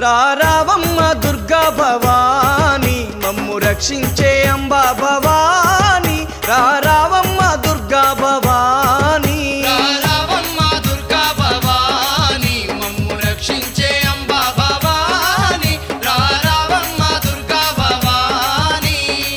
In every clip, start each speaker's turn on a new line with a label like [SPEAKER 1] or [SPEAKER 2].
[SPEAKER 1] రారావమ్మ దుర్గా భవాని మమ్ము రక్షించే అంబా భవాని రారావమ్మ దుర్గా భవాని
[SPEAKER 2] రారావమ్మ దుర్గా భవాని మమ్ము రక్షించే అంబా భవాని రారావమ్మ దుర్గా భవాని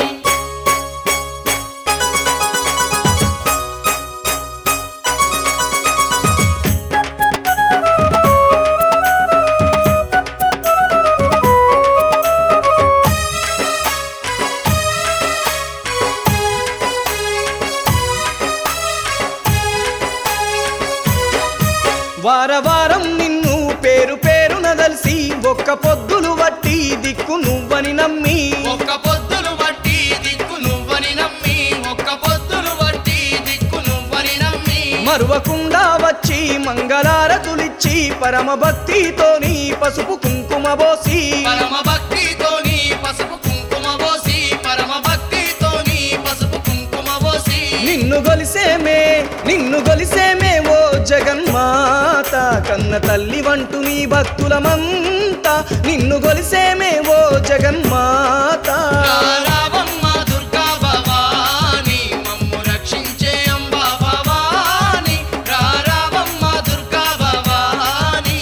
[SPEAKER 1] వారవారం నిన్ను పేరు పేరున దలిసి ఒక్క పొద్దులు వట్టి దిక్కు నువ్వని నమ్మి
[SPEAKER 2] ఒక్క పొద్దులు బట్టి దిక్కు నువ్వని నమ్మి ఒక్క పొద్దులు బట్టి దిక్కు నువ్వని నమ్మి
[SPEAKER 1] మరువకుండా వచ్చి మంగళారతులిచ్చి పరమ భక్తితోని పసుపు కుంకుమ పోసి
[SPEAKER 2] పరమ భక్తితోని పసుపు కుంకుమ పోసి పరమ భక్తితోని పసుపు కుంకుమ పోసి
[SPEAKER 1] నిన్ను గొలిసేమే నిన్ను గొలిసేమే ఓ జగన్మాత కన్న తల్లి వంటు నీ భక్తులమంతా నిన్ను గొలిసేమే ఓ జగన్మాత
[SPEAKER 2] రారావమ్మ దుర్గా భవాని మమ్ము రక్షించే అంబా భవాని రారావమ్మ దుర్గా భవాని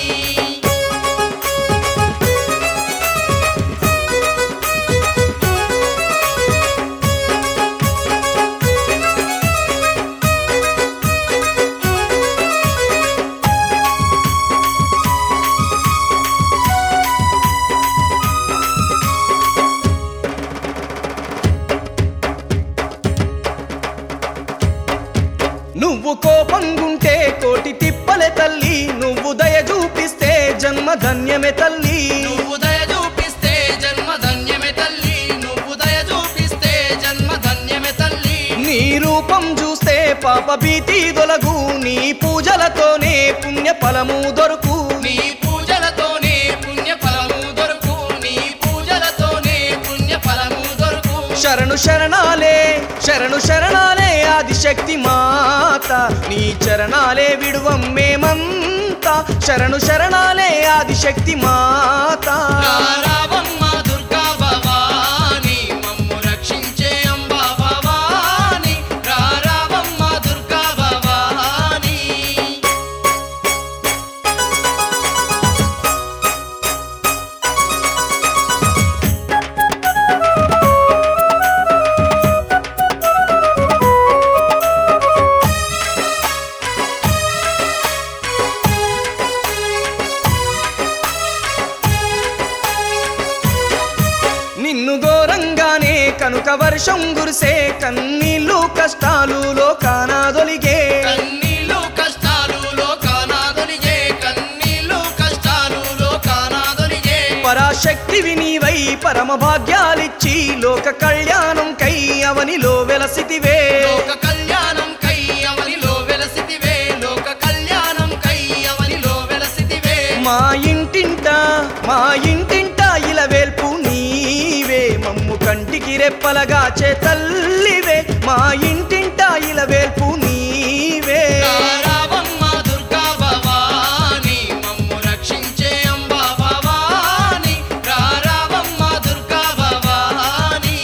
[SPEAKER 1] నువ్వు కోపంగుంటే కోటి తిప్పలే తల్లి నువ్వు దయ చూపిస్తే జన్మ ధన్యమే తల్లి
[SPEAKER 2] నువ్వు దయ చూపిస్తే జన్మ ధన్యమే తల్లి నువ్వు దయ చూపిస్తే జన్మ ధన్యమే తల్లి
[SPEAKER 1] నీ రూపం చూస్తే పాప భీతి దొలగు నీ పూజలతోనే పుణ్య ఫలము దొరుకు
[SPEAKER 2] నీ పూజలతోనే పుణ్య ఫలము దొరుకు నీ పూజలతోనే పుణ్య ఫలము దొరుకు
[SPEAKER 1] శరణు శరణాలే శరణు శరణాలే ఆదిశక్తి మాత నీ చరణాలే విడువం మేమంతా శరణు శరణాలే ఆదిశక్తి మాత
[SPEAKER 2] రారావమ్మ దుర్గా భవాని మమ్ము రక్షించే అంబా భవాని రారావమ్మ దుర్గా భవాని
[SPEAKER 1] నిన్ను ఘోరంగానే కనుక వర్షం గురిసే కన్నీళ్ళు కష్టాలు లోకానాదొలిగే
[SPEAKER 2] కన్నీళ్ళు కష్టాలు లోకానాదొలిగే కన్నీళ్ళు కష్టాలు లోకానాదొలిగే
[SPEAKER 1] పరాశక్తివి నీవై పరమ భాగ్యాలిచ్చి లోక కళ్యాణం కై అవనిలో వెలసితివే
[SPEAKER 2] లోక కళ్యాణం కై అవనిలో వెలసితివే లోక కళ్యాణం కై అవనిలో వెలసితివే
[SPEAKER 1] మా ఇంటింట మా ఇంటింట ఇలవేల్పు నీవే మమ్ము కంటికి రెప్పలగా చే తల్లివే మా ఇంటింట ఇలవేల్పు నీవే
[SPEAKER 2] రారావమ్మ దుర్గా భవాని మమ్ము రక్షించే అంబా భవాని రారావమ్మ దుర్గా భవాని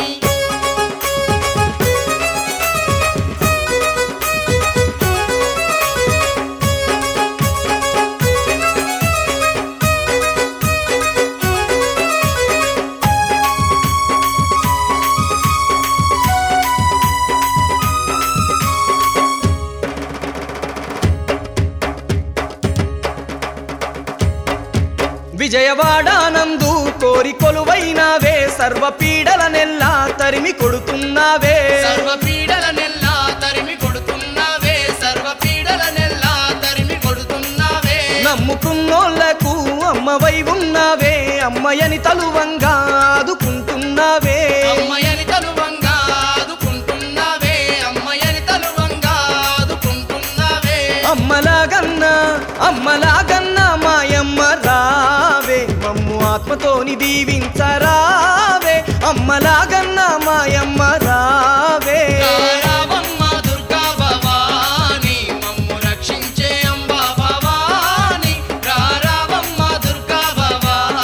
[SPEAKER 1] విజయవాడానందు కోరి కొలువైనావే సర్వ పీడల నెల్లా తరిమి కొడుతున్నావే
[SPEAKER 2] సర్వ పీడల నెల్లా తరిమి కొడుతున్నావే సర్వ పీడల నెల్లా తరిమి కొడుతున్నావే
[SPEAKER 1] నమ్ముకున్నోళ్లకు అమ్మవై ఉన్నావే అమ్మయని తలువంగా ఆదుకుంటున్నావే
[SPEAKER 2] అమ్మయని తలువంగా ఆదుకుంటున్నావే అమ్మయని తలువంగా ఆదుకుంటున్నావే
[SPEAKER 1] అమ్మలాగన్నా అమ్మలాగన్నా మాయమ్మ రావే మమ్ము ఆత్మతోని దీవించరావే అమ్మలాగన్నా మాయమ్మ రావే
[SPEAKER 2] రారావమ్మ దుర్గా భవాని మమ్ము రక్షించే అంబా భవాని రారావమ్మ దుర్గా భవాని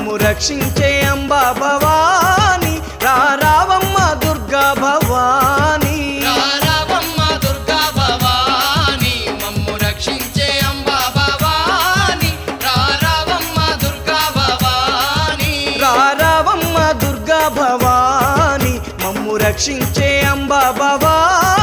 [SPEAKER 1] మమ్ము రక్షించే అంబా భవాని రారావమ్మ దుర్గా భవాని
[SPEAKER 2] రారావమ్మ దుర్గా భవాని మమ్ము రక్షించే అంబా భవాని రారావమ్మ దుర్గా భవాని
[SPEAKER 1] రారావమ్మ దుర్గా భవాని మమ్ము రక్షించే అంబా భవాని